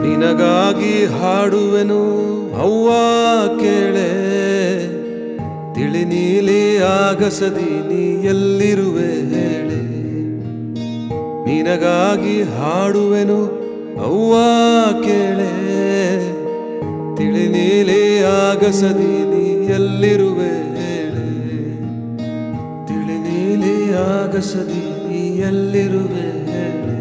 ನಿನಗಾಗಿ ಹಾಡುವೆನು ಅವ್ವ ಕೇಳೆ ತಿಳಿ ನೀಲಿ ಆಗಸದಿ ನೀ ಎಲ್ಲಿರುವೆ ಹೇಳೆ ನಿನಗಾಗಿ ಹಾಡುವೆನು ಅವ್ವ ಕೇಳೆ ತಿಳಿ ನೀಲಿ ಆಗಸದಿ ನೀ ಎಲ್ಲಿರುವೆ ಹೇಳೆ ತಿಳಿ ನೀಲಿ ಆಗಸದಿ ನೀ ಎಲ್ಲಿರುವೆ ಹೇಳೆ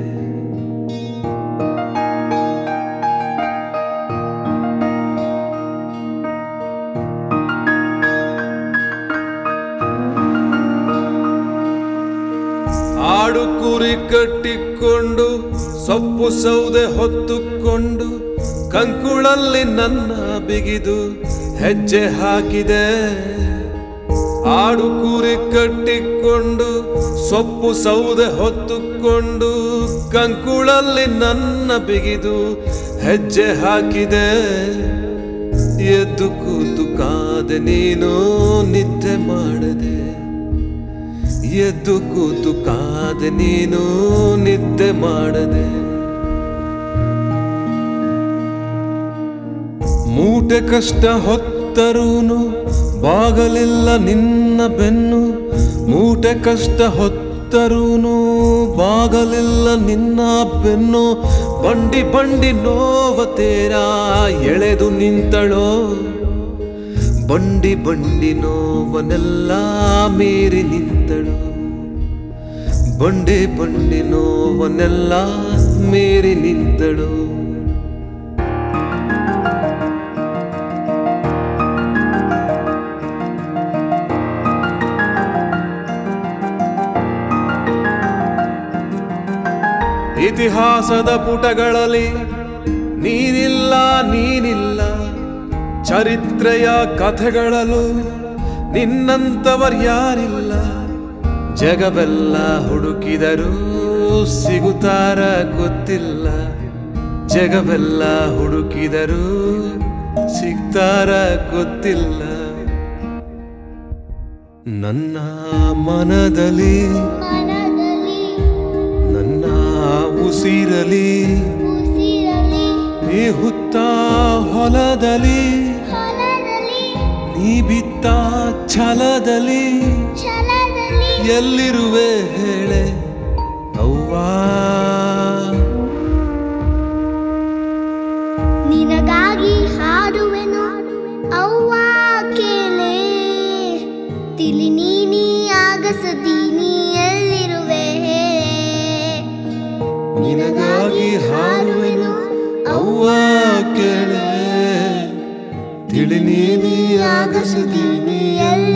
ಆಡು ಕುರಿ ಕಟ್ಟಿಕೊಂಡು ಸೊಪ್ಪು ಸೌದೆ ಹೊತ್ತುಕೊಂಡು ಕಂಕುಳಲ್ಲಿ ನನ್ನ ಬಿಗಿದು ಹೆಜ್ಜೆ ಹಾಕಿದೆ ಆಡು ಕುರಿ ಕಟ್ಟಿಕೊಂಡು ಸೊಪ್ಪು ಸೌದೆ ಹೊತ್ತುಕೊಂಡು ಕಂಕುಳಲ್ಲಿ ನನ್ನ ಬಿಗಿದು ಹೆಜ್ಜೆ ಹಾಕಿದೆ ಎದ್ದು ಕೂತು ಕಾದೆ ನೀನು ನಿದ್ದೆ ಮಾಡದೆ ಎದ್ದು ಕೂತು ಕಾದೆ ನೀನು ನಿದ್ದೆ ಮಾಡದೆ ಮೂಟೆ ಕಷ್ಟ ಹೊತ್ತರೂನು ಬಾಗಲಿಲ್ಲ ನಿನ್ನ ಬೆನ್ನು ಮೂಟೆ ಕಷ್ಟ ಹೊತ್ತರೂನು ಬಾಗಲಿಲ್ಲ ನಿನ್ನ ಬೆನ್ನು ಬಂಡಿ ಬಂಡಿ ನೋವ ತೇರ ಎಳೆದು ನಿಂತಳೋ ಬಂಡಿ ಬಂಡಿ ನೋವನೆಲ್ಲ ಮೀರಿ ನಿಂತಳು ಬಂಡಿ ಬಂಡಿ ನೋವನೆಲ್ಲ ಮೀರಿ ನಿಂತಳು ಇತಿಹಾಸದ ಪುಟಗಳಲ್ಲಿ ನೀನಿಲ್ಲ ನೀನಿಲ್ಲ ಚರಿತ್ರೆಯ ಕಥೆಗಳಲ್ಲೂ ನಿನ್ನಂತವರ್ಯಾರಿಲ್ಲ ಜಗವೆಲ್ಲ ಹುಡುಕಿದರೂ ಸಿಗುತ್ತಾರ ಗೊತ್ತಿಲ್ಲ ಜಗವೆಲ್ಲ ಹುಡುಕಿದರೂ ಸಿಗ್ತಾರ ಗೊತ್ತಿಲ್ಲ ನನ್ನ ಮನದಲ್ಲಿ ಮನದಲ್ಲಿ ನನ್ನ ಉಸಿರಲಿ ಉಸಿರಲಿ ನೀ ಹುತ್ತ ಹೊಲದಲ್ಲಿ ಹೊಲದಲ್ಲಿ ನೀ ಬಿತ್ತ ಛಲದಲ್ಲಿ ಛಲದಲ್ಲಿ ಎಲ್ಲಿರುವೆ ಹೇಳೆ ಅವ್ವಾ ನಿನಗಾಗಿ ಹಾಡುವೆನು ಅವ್ವ ಕೇಳೆ ತಿಳಿ ನೀನಿ ಆಗಸದಿ ನೀ ಎಲ್ಲಿರುವೆ ನಿನಗಾಗಿ ಹಾಡುವೆನು ಅವ್ವ ಕೇಳೆ ತಿಳಿ ನೀನಿ ಆಗಸದಿ ನೀ ಎಲ್ಲಿ